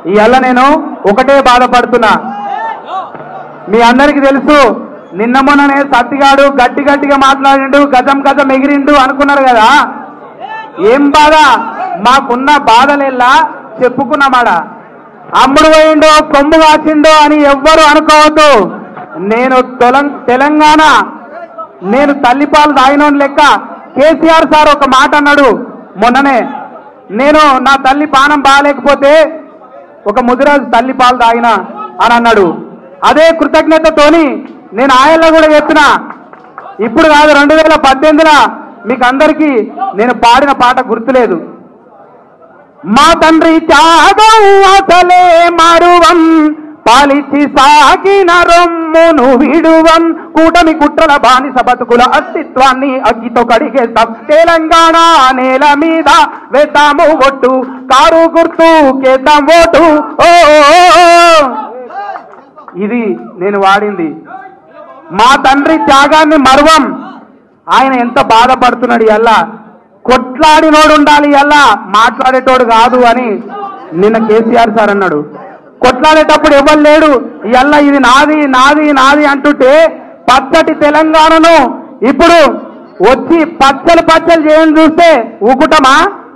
ఇవాళ నేను ఒకటే బాధపడుతున్నా మీ అందరికి తెలుసు నిన్న మొన్ననే సత్తిగాడు గట్టి గట్టిగా మాట్లాడిండు గజం గజం ఎగిరిండు అనుకున్నారు కదా ఏం బాధ మాకున్న బాధలెల్లా చెప్పుకున్నామాడ అమ్ముడు పోయిండో కొమ్ము కాచిండో అని ఎవ్వరు అనుకోవద్దు నేను తెలం- తెలంగాణ నేను తల్లిపాలు తాగినోని లెక్క కేసీఆర్ సార్ ఒక మాట అన్నాడు మొన్ననే నేను నా తల్లి పానం బాగాలేకపోతే ఒక ముదిరాజు తల్లి పాలు తాగిన అని అన్నాడు అదే కృతజ్ఞతతోని నేను ఆయల్లో కూడా చెప్పిన ఇప్పుడు కాదు రెండు వేల పద్దెనిమిదిలో మీకు అందరికీ నేను పాడిన పాట గుర్తులేదు మా తండ్రి త్యాగం అసలే మరువం పాలిచి సాగిన రొమ్మును విడువం కూటమి కుట్రల బానిస బతుకుల అస్తిత్వాన్ని అగ్గితో కడిగేస్తాం తెలంగాణ నేల మీద వేద్దాము ఒట్టు కారు గుర్తు కేద్దాం ఓటు ఓ ఓ, ఓ. ఇది నేను వాడింది మా తండ్రి త్యాగాన్ని మరువం ఆయన ఎంత బాధపడుతున్నాడు ఎల్లా కొట్లాడినోడు ఉండాలి ఎల్లా మాట్లాడేటోడు కాదు అని నిన్న కేసీఆర్ సార్ అన్నాడు కొట్లాడేటప్పుడు ఎవరు లేడు ఎల్లా ఇది నాది నాది నాది అంటుంటే పచ్చటి తెలంగాణను ఇప్పుడు వచ్చి పచ్చలు పచ్చలు చేయని చూస్తే ఊకుటమా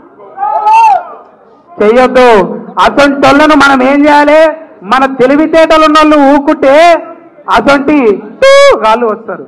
చెయ్యొద్దు అసొంటోళ్ళను మనం ఏం చేయాలి మన తెలివితేటలు ఉన్న వాళ్ళు ఊకుంటే అసొంటి వాళ్ళు వస్తారు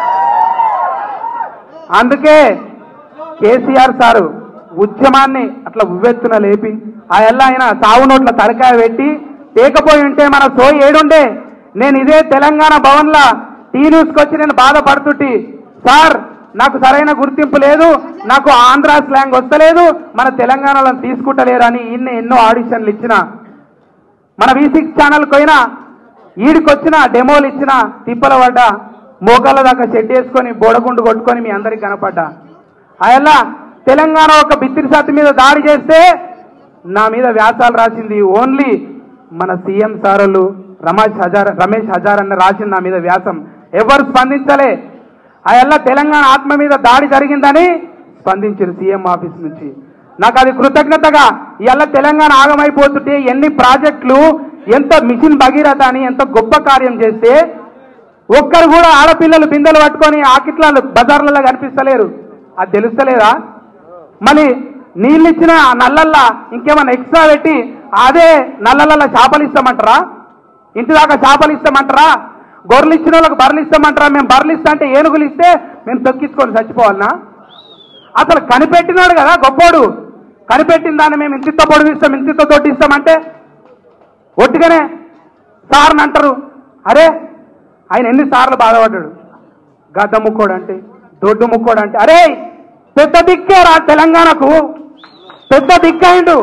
అందుకే కేసీఆర్ సారు ఉద్యమాన్ని అట్లా ఉవ్వెత్తున లేపి ఆ ఎల్ల ఆయన సావు నోట్ల తలకాయ పెట్టి తేకపోయి ఉంటే మన సోయి ఏడుండే నేను ఇదే తెలంగాణ భవన్లా టీ న్యూస్కి వచ్చి నేను బాధపడుతుంటి సార్ నాకు సరైన గుర్తింపు లేదు నాకు ఆంధ్ర స్లాంగ్ వస్తలేదు మన తెలంగాణలో తీసుకుంటలేరు అని ఇన్ని ఎన్నో ఆడిషన్లు ఇచ్చిన మన వి సిక్స్ ఛానల్కి పోయినా ఈడికొచ్చిన డెమోలు ఇచ్చిన తిప్పల పడ్డ మోకాళ్ళ దాకా చెట్టు వేసుకొని బోడగుండు కొట్టుకొని మీ అందరికి కనపడ్డా అయల్లా తెలంగాణ ఒక బిత్తిరి సత్తి మీద దాడి చేస్తే నా మీద వ్యాసాలు రాసింది ఓన్లీ మన సీఎం సారులు రమేష్ హజార్ రమేష్ హజార్ అన్న రాసింది నా మీద వ్యాసం ఎవరు స్పందించలే అయల్లా తెలంగాణ ఆత్మ మీద దాడి జరిగిందని స్పందించారు సీఎం ఆఫీస్ నుంచి నాకు అది కృతజ్ఞతగా ఇవాళ తెలంగాణ ఆగమైపోతుంటే ఎన్ని ప్రాజెక్టులు ఎంత మిషన్ భగీరథ అని ఎంత గొప్ప కార్యం చేస్తే ఒక్కరు కూడా ఆడపిల్లలు బిందెలు పట్టుకొని ఆకిట్లాలు బజార్లలో కనిపిస్తలేరు అది తెలుస్తలేదా మళ్ళీ నీళ్ళు ఇచ్చిన ఆ నల్లల్లా ఇంకేమైనా ఎక్స్ట్రా పెట్టి అదే నల్లలల్ల చేపలు ఇస్తామంటారా ఇంటి దాకా చేపలు ఇస్తామంటారా గొర్రెలు ఇచ్చిన వాళ్ళకి బర్రెలు ఇస్తామంటారా మేము బర్రెలు ఇస్తా అంటే ఏనుగులు ఇస్తే మేము తొక్కించుకొని చచ్చిపోవాలనా అసలు కనిపెట్టినాడు కదా గొప్పోడు కనిపెట్టిన దాన్ని మేము ఇంతితో పొడిగిస్తాం ఇంతితో తోటిస్తామంటే ఒట్టిగానే సార్ని అంటారు అరే ఆయన ఎన్నిసార్లు బాధపడ్డాడు గద్ద ముక్కోడు అంటే దొడ్డు ముక్కోడు అంటే అరే పెద్ద దిక్కే రా తెలంగాణకు పెద్ద దిక్కయిండు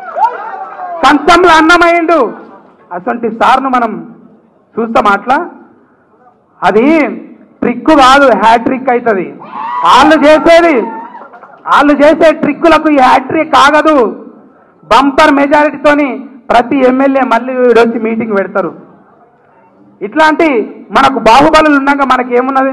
కంచంలో అన్నమయ్యిండు అటువంటి సార్ను మనం చూస్తాం అట్లా అది ట్రిక్ కాదు హ్యాట్రిక్ అవుతుంది వాళ్ళు చేసేది వాళ్ళు చేసే ట్రిక్కులకు ఈ హ్యాట్రిక్ ఆగదు బంపర్ మెజారిటీతోని ప్రతి ఎమ్మెల్యే మళ్ళీ వీడొచ్చి మీటింగ్ పెడతారు ఇట్లాంటి మనకు బాహుబలులు ఉన్నాక మనకేమున్నది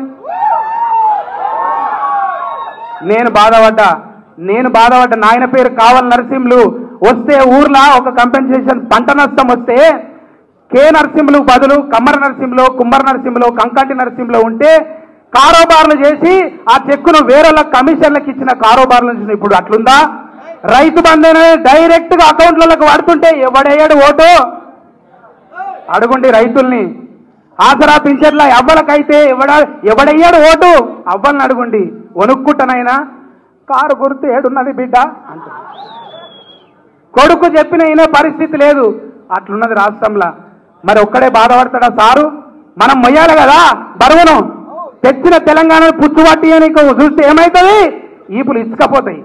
నేను బాధపడ్డా నేను బాధపడ్డా నాయన పేరు కావల్ నరసింహులు వస్తే ఊర్లో ఒక కంపెన్సేషన్ పంట నష్టం వస్తే కే నరసింహులు బదులు కమ్మర నరసింహులు కుమ్మర నరసింహులు కంకంటి నరసింహులు ఉంటే కారోబార్లు చేసి ఆ చెక్కును వేరేళ్ళ కమిషన్లకు ఇచ్చిన కారోబార్లు చూసిన ఇప్పుడు అట్లుందా రైతు బంధుని డైరెక్ట్ గా అకౌంట్లకు పడుతుంటే ఎవడయ్యాడు ఓటు అడుగుండి రైతుల్ని ఆసరా పింఛన్ల ఎవ్వలకైతే ఎవడ ఎవడయ్యాడు ఓటు అవ్వల్ని అడుగుండి వణుక్కుంటనైనా కారు గుర్తు ఏడున్నది బిడ్డ అంట కొడుకు చెప్పిన ఈయన పరిస్థితి లేదు అట్లున్నది రాష్ట్రంలో మరి ఒక్కడే బాధపడతాడా సారు మనం మొయ్యాలి కదా బరువును తెచ్చిన తెలంగాణ పుచ్చుబట్టి నీకు చూస్తే ఏమవుతుంది ఈపులు ఇసుకపోతాయి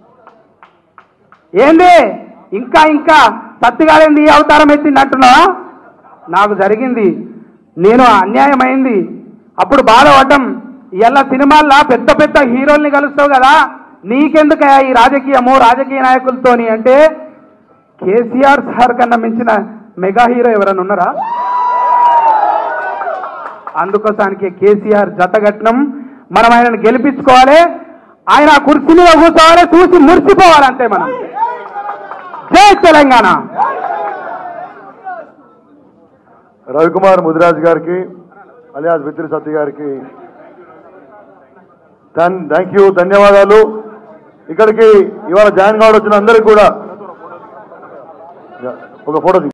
ఏంది ఇంకా ఇంకా సత్తిగాలేంది ఈ అవతారం ఎత్తింది అంటున్నావా నాకు జరిగింది నేను అన్యాయమైంది అప్పుడు బాధపడ్డం ఇలా సినిమాల్లో పెద్ద పెద్ద హీరోల్ని కలుస్తావు కదా నీకెందుకయ్యా ఈ రాజకీయము రాజకీయ నాయకులతోని అంటే కేసీఆర్ సార్ కన్నా మించిన మెగా హీరో ఎవరైనా ఉన్నారా అందుకోసానికి కేసీఆర్ జతగట్నం మనం ఆయనను గెలిపించుకోవాలి ఆయన ఆ కుర్చీ మీద కూర్చోవాలి చూసి మురిసిపోవాలి అంతే మనం జై తెలంగాణ రవికుమార్ ముదిరాజ్ గారికి అలియాస్ బిత్రి సత్య గారికి థ్యాంక్ యూ ధన్యవాదాలు ఇక్కడికి ఇవాళ జాయిన్ కావడం వచ్చిన అందరికి కూడా ఒక ఫోటో